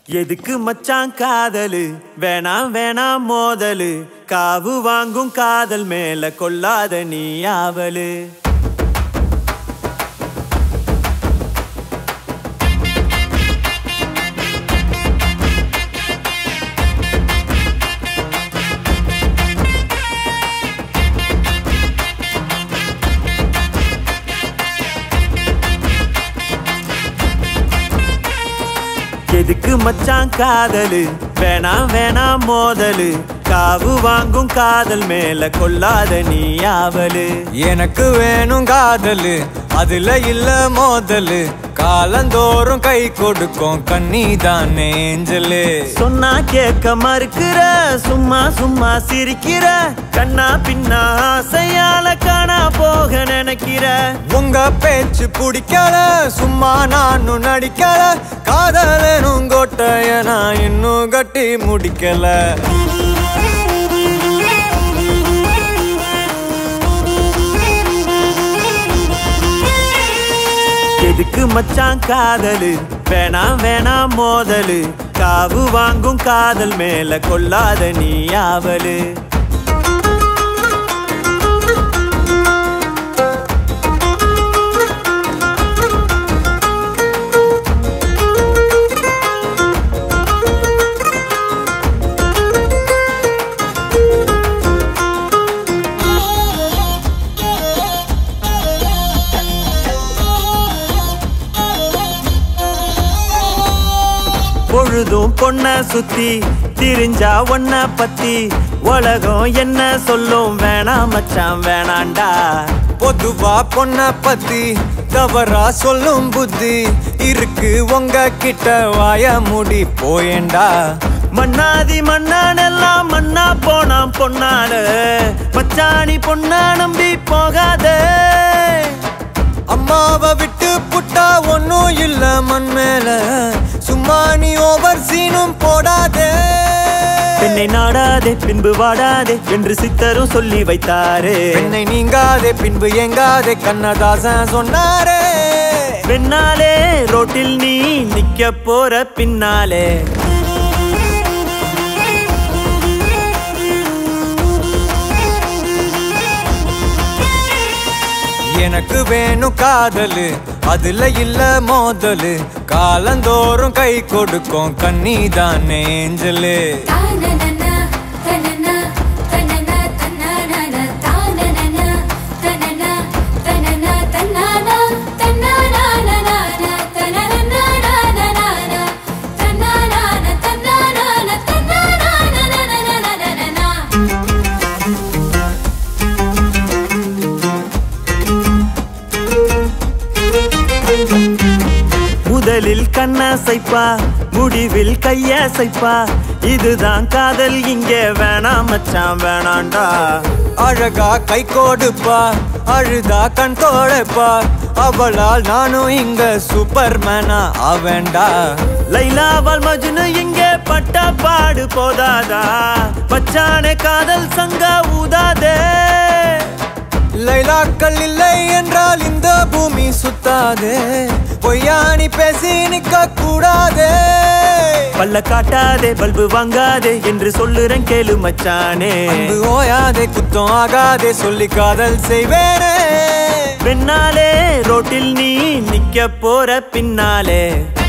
எதுக்கு மச்சான் காதலு வேணாம் வேணாம் மோதலு காவு வாங்கும் காதல் மேல கொள்ளாத நீ ஆவலு எதுக்கு மச்சான் காதலு வேணாம் வேணாம் மோதலு காவு வாங்கும் காதல் மேல கொள்ளாத நீ ஆவலு எனக்கு வேணும் காதலு அதுல இல்ல மோதலு காலந்தோறும் கை கொடுக்கும் கண்ணி தானே ஏஞ்சலு சொன்னா கேட்க மறுக்கிற சும்மா சும்மா சிரிக்கிற கண்ணா பின்னா ஆசையால காணா போக நினைக்கிற உங்க பேச்சு பிடிக்கல சும்மா நானும் நடிக்கல காதலனும் கோட்டைய நான் இன்னும் கட்டி முடிக்கல எதுக்கு மச்சான் காதலு வேணாம் வேணாம் மோதலு காவு வாங்கும் காதல் மேல கொள்ளாத நீ ஆவலு பொழுதும் பொண்ண சுத்தி திரிஞ்சா ஒன்ன பத்தி உலகம் என்ன சொல்லும் வேணாம் மச்சான் வேணாண்டா பொதுவா பொண்ண பத்தி தவறா சொல்லும் புத்தி இருக்கு உங்க கிட்ட வாய மூடி போயேண்டா மண்ணாதி மண்ணான் எல்லாம் மண்ணா போனாம் பொன்னால மச்சாணி பொண்ணா நம்பி போகாதே அம்மாவை விட்டு புட்டா ஒன்னும் இல்ல மண் மேல சும்மா நீ ஓவர் சீனும் போடாதே பெண்ணை நாடாதே பின்பு வாடாதே என்று சித்தரும் சொல்லி வைத்தாரே பெண்ணை நீங்காதே பின்பு எங்காதே கண்ணதாசன் சொன்னாரே பெண்ணாலே ரோட்டில் நீ நிக்க போற பின்னாலே எனக்கு வேணும் காதலு அதுல இல்ல மோதலு காலந்தோறும் கை கொடுக்கும் கண்ணி தானே ஏஞ்சலு தானனனா தனனா தனனா தன்னானா தானனனா தனனா தனனா தன்னானா தன்னானானானா தனனனானானானா தன்னானானா தன்னானானா தன்னானானானானானா முதலில் கண்ணசைப்பா முடிவில் கையசைப்பா இதுதான் காதல் இங்கே வேணாம் மச்சான் வேணாண்டா அழகா கை கொடுப்பா அழுதா கண் தோடைப்பா அவளால் நானும் இங்க சூப்பர் மேனா ஆவேண்டா லைலாவால் மஜ்னு இங்கே பட்ட பாடு போதாதா மச்சானே காதல் சங்கா ஊதாதே லைலாக்கள் இல்லை என்றால் இந்த பூமி சுத்தாதே பொய்யானி பேசி நிக்க கூடாதே பல்ல காட்டாதே பல்பு வாங்காதே என்று சொல்லுறேன் கேளு மச்சானே அன்பு ஓயாதே குத்தம் ஆகாதே சொல்லி காதல் செய்வேனே பெண்ணாலே ரோட்டில் நீ நிக்க போற பின்னாலே